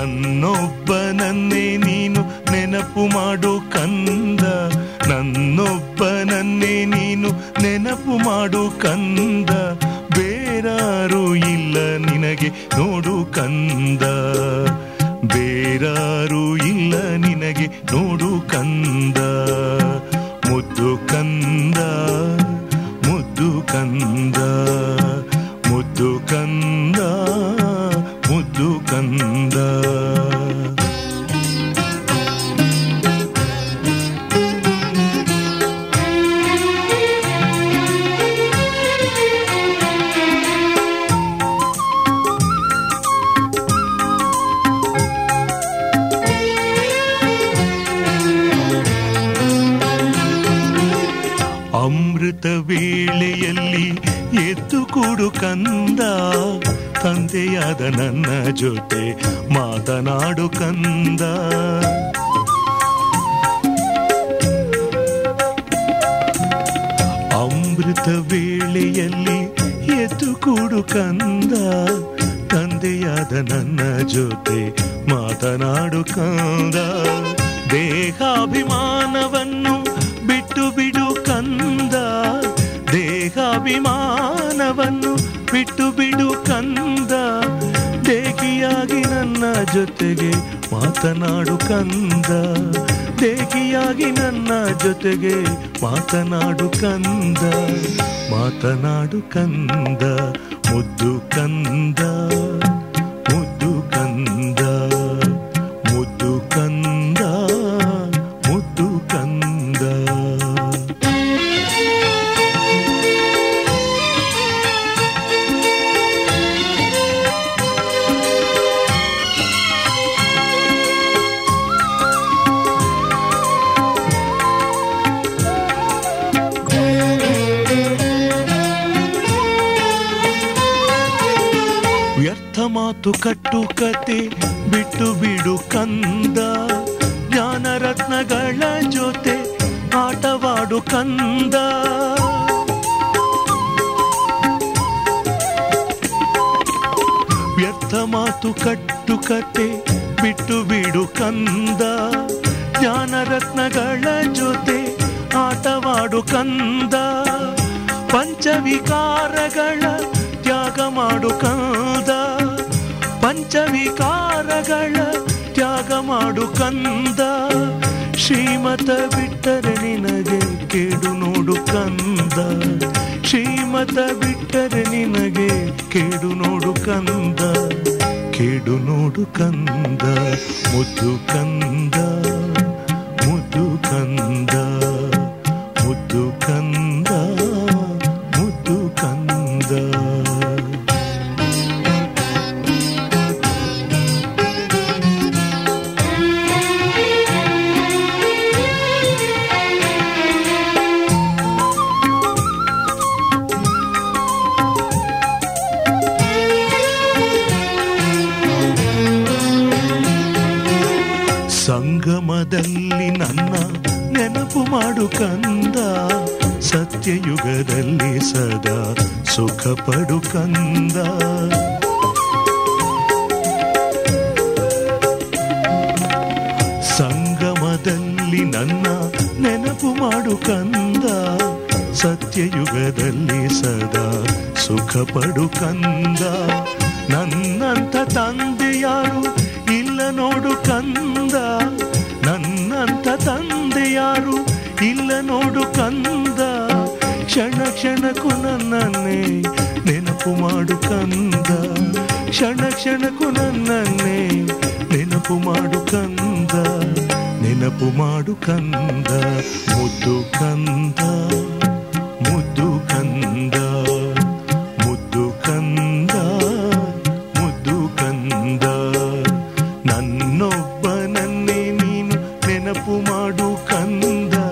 ನನ್ನೊಬ್ಬನನ್ನೇ ನೀನು ನೆನಪು ಮಾಡು ಕಂದ ನನ್ನೊಬ್ಬನನ್ನೇ ನೀನು ನೆನಪು ಮಾಡು ಕಂದ ಬೇರಾರು ಇಲ್ಲ ನಿನಗೆ ನೋಡು ಕಂದ ಬೇರಾರು ಇಲ್ಲ ನಿನಗೆ ನೋಡು ಕಂದ ಮುದ್ದು ಕಂದ ಮುದ್ದು ಕಂದ ಮುದ್ದು ಕಂದ ಮುದ್ದು ಕಂದ ಅಮೃತ ವೇಳೆಯಲ್ಲಿ ಎದ್ದು ಕೂಡು ಕಂದ ತಂದೆಯಾದ ನನ್ನ ಜೊತೆ ಮಾತನಾಡು ಕಂದ ಅಮೃತ ವೇಳೆಯಲ್ಲಿ ಎದ್ದು ಕೂಡು ಕಂದ ತಂದೆಯಾದ ನನ್ನ ಜೊತೆ ಮಾತನಾಡು ಕಂದ ದೇಹಾಭಿಮಾನವನ್ನು ಬಿಟ್ಟು ಬಿಡು ಕಂದ ದೇಹಾಭಿಮಾನವನ್ನು ಬಿಟ್ಟು ಬಿಡು ಕಂದ ದೇಗಿಯಾಗಿ ನನ್ನ ಜೊತೆಗೆ ಮಾತನಾಡು ಕಂದ ದೇಗಿಯಾಗಿ ನನ್ನ ಜೊತೆಗೆ ಮಾತನಾಡು ಕಂದ ಮಾತನಾಡು ಕಂದ ಮುದ್ದು ಕಂದ ಮುದ್ದು ಕಂದ ಮುದ್ದು ಕಂದ ಮುದ್ದು ಕಂದ ವ್ಯರ್ಥ ಮಾತು ಕಟ್ಟು ಕತೆ ಬಿಟ್ಟು ಬಿಡು ಕಂದ ಜ್ಞಾನ ರತ್ನಗಳ ಜೊತೆ ಆಟವಾಡು ಕಂದ ವ್ಯರ್ಥ ಮಾತು ಕಟ್ಟು ಕತೆ ಬಿಟ್ಟು ಬಿಡು ಕಂದ ಜ್ಞಾನ ರತ್ನಗಳ ಜೊತೆ ಆಟವಾಡು ಕಂದ ಪಂಚವಿಕಾರಗಳ ತ್ಯಾಗ ಮಾಡು ಕಂದ ಪಂಚವಿಕಾರಗಳ ತ್ಯಾಗ ಮಾಡು ಕಂದ ಶ್ರೀಮತ ಬಿಟ್ಟರೆ ನಿನಗೆ ಕೇಡು ನೋಡು ಕಂದ ಶ್ರೀಮತ ಬಿಟ್ಟರೆ ನಿನಗೆ ಕೇಡು ನೋಡು ಕಂದ ಕೇಡು ನೋಡು ಕಂದ ಮುದ್ದು ಕಂದ ಮುದ್ದು ಕಂದ ಮುದ್ದು ಕಂದ ಮುದ್ದು ಕಂದ ಸಂಗಮದಲ್ಲಿ ನನ್ನ ನೆನಪು ಮಾಡು ಕಂದ ಸತ್ಯಯುಗದಲ್ಲಿ ಸದಾ ಸುಖ ಪಡು ಕಂದ ಸಂಗಮದಲ್ಲಿ ನನ್ನ ನೆನಪು ಮಾಡು ಕಂದ ಸತ್ಯಯುಗದಲ್ಲಿ ಸದಾ ಸುಖ ಪಡು ಕಂದ ನನ್ನಂತ ತಂದೆ ಯಾರು ಇಲ್ಲ ನೋಡು ಕಂದ ನನ್ನಂತ ತಂದೆ ಯಾರು ಇಲ್ಲ ನೋಡು ಕಂದ ಕ್ಷಣ ಕ್ಷಣಕ್ಕೂ ನನ್ನನ್ನೇ ನೆನಪು ಮಾಡು ಕಂದ ಕ್ಷಣ ಕ್ಷಣಕ್ಕೂ ನನ್ನನ್ನೇ ನೆನಪು ಮಾಡು ಕಂದ ನೆನಪು ಮಾಡು ಕಂದ ಮುದ್ದು ಕಂದ ಮುದ್ದು ಕಂದ ಮುದ್ದು ಕಂದ ಮುದ್ದು ಕಂದ ನನ್ನೊಬ್ಬನನ್ನೇ ನೀನು ನೆನಪು ಮಾಡು ಕಂದ